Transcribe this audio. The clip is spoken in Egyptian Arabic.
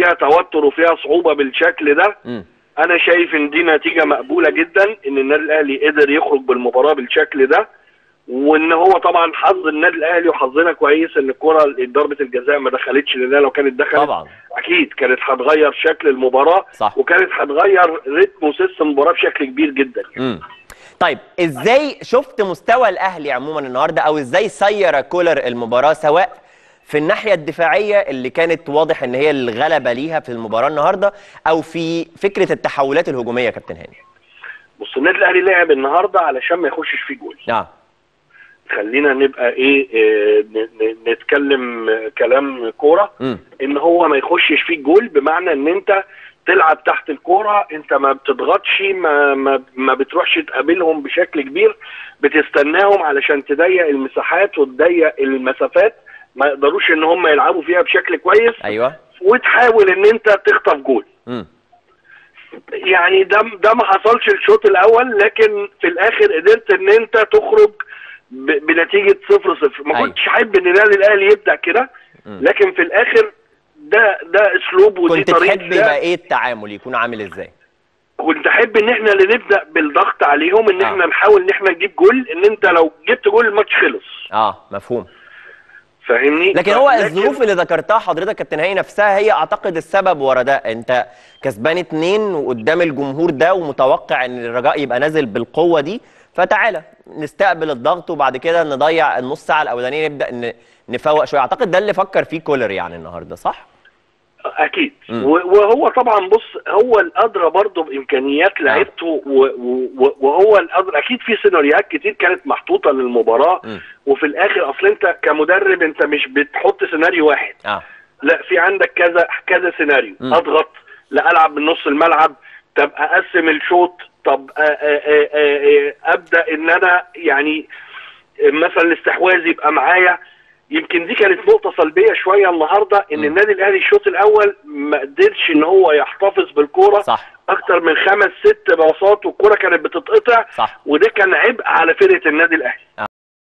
فيها توتر وفيها صعوبه بالشكل ده مم. انا شايف ان دي نتيجه مقبوله جدا ان النادي الاهلي قدر يخرج بالمباراه بالشكل ده وان هو طبعا حظ النادي الاهلي وحظنا كويس ان الكره ضربه الجزاء ما دخلتش لان لو كانت دخلت طبعا اكيد كانت هتغير شكل المباراه صح. وكانت هتغير رتم وسيستم المباراه بشكل كبير جدا مم. طيب ازاي شفت مستوى الاهلي عموما النهارده او ازاي سير كولر المباراه سواء في الناحيه الدفاعيه اللي كانت واضح ان هي الغلبه ليها في المباراه النهارده او في فكره التحولات الهجوميه يا كابتن هاني بص النادي الاهلي لعب النهارده علشان ما يخشش فيه جول نعم خلينا نبقى ايه, إيه ن- ن- نتكلم آه، كلام كوره مم. ان هو ما يخشش فيك جول بمعنى ان انت تلعب تحت الكوره انت ما بتضغطش ما ما, ما بتروحش تقابلهم بشكل كبير بتستناهم علشان تضيق المساحات وتضيق المسافات ما يقدروش ان هم يلعبوا فيها بشكل كويس ايوه وتحاول ان انت تخطف جول مم. يعني ده ده ما حصلش الشوط الاول لكن في الاخر قدرت ان انت تخرج ب- بنتيجه صفر صفر ما أيوة. كنتش حابب ان النادي الاهلي يبدا كده مم. لكن في الاخر ده ده اسلوب ودي كنت طريقه تحب يبقى لعب. ايه التعامل يكون عامل ازاي كنت احب ان احنا اللي نبدا بالضغط عليهم ان آه. احنا نحاول ان احنا نجيب جول ان انت لو جبت جول الماتش خلص اه مفهوم فاهمني لكن ف- هو الظروف اللي ذكرتها حضرتك كابتن هاني نفسها هي اعتقد السبب ورا ده انت كسبان اتنين وقدام الجمهور ده ومتوقع ان الرجاء يبقى نازل بالقوه دي فتعالى نستقبل الضغط وبعد كده نضيع النص ساعه الاولانيه نبدا ن- نفوق شويه اعتقد ده اللي فكر فيه كولر يعني النهارده صح اكيد مم. و- وهو طبعا بص هو الادرى برضه بامكانيات لعيبته و- و- وهو الادرى اكيد في سيناريوهات كتير كانت محطوطه للمباراه مم. وفي الاخر اصل انت كمدرب انت مش بتحط سيناريو واحد اه لا في عندك كذا كذا سيناريو مم. اضغط لا العب من نص الملعب طب اقسم الشوط طب آ- آ- آ- آ- ابدا ان انا يعني مثلا الاستحواذ يبقى معايا يمكن دي كانت نقطه سلبيه شويه النهارده ان مم. النادي الاهلي الشوط الاول ما قدرش ان هو يحتفظ بالكوره صح اكتر من خمس ست باصات والكوره كانت بتتقطع صح وده كان عبء على فرقه النادي الاهلي